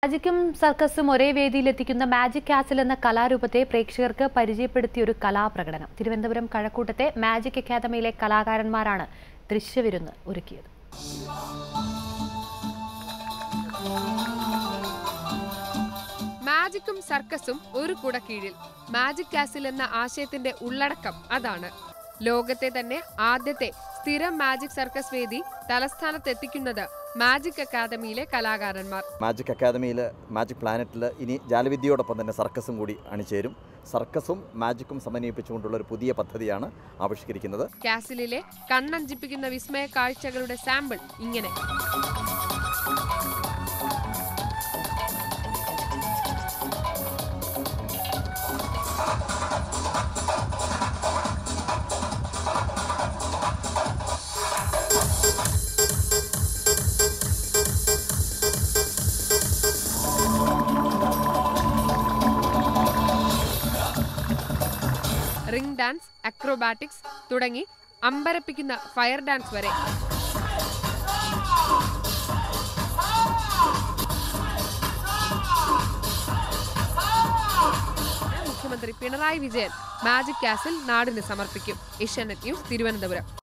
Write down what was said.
മാജിക്കും സർക്കസും ഒരേ വേദിയിൽ എത്തിക്കുന്ന മാജിക് കാസിൽ എന്ന കലാരൂപത്തെ പ്രേക്ഷകർക്ക് പരിചയപ്പെടുത്തിയ ഒരു കലാപ്രകടനം തിരുവനന്തപുരം കഴക്കൂട്ടത്തെ മാജിക് അക്കാദമിയിലെ കലാകാരന്മാരാണ് ദൃശ്യവിരുന്ന് ഒരുക്കിയത് മാജിക്കും സർക്കസും ഒരു കുടക്കീഴിൽ മാജിക് കാസിൽ എന്ന ആശയത്തിന്റെ ഉള്ളടക്കം അതാണ് ലോകത്തെ തന്നെ ആദ്യത്തെ സ്ഥിരം മാജിക് സർക്കസ് വേദി തലസ്ഥാനത്തെത്തിക്കുന്നത് മാജിക് അക്കാദമിയിലെ കലാകാരന്മാർ മാജിക് അക്കാദമിയിൽ മാജിക് പ്ലാനറ്റിൽ ഇനി ജാലവിദ്യയോടൊപ്പം തന്നെ സർക്കസും കൂടി അണിചേരും സർക്കസും മാജിക്കും സമന്വയിപ്പിച്ചുകൊണ്ടുള്ള ഒരു പുതിയ പദ്ധതിയാണ് ആവിഷ്കരിക്കുന്നത് കാസിലിലെ കണ്ണഞ്ചിപ്പിക്കുന്ന വിസ്മയ കാഴ്ചകളുടെ സാമ്പിൾ ഇങ്ങനെ റിംഗ് ഡാൻസ് അക്രോബാറ്റിക്സ് തുടങ്ങി അമ്പരപ്പിക്കുന്ന ഫയർ ഡാൻസ് വരെ മുഖ്യമന്ത്രി പിണറായി വിജയൻ മാജിക് കാസിൽ നാടിന് സമർപ്പിക്കും ഏഷ്യാനെറ്റ് ന്യൂസ് തിരുവനന്തപുരം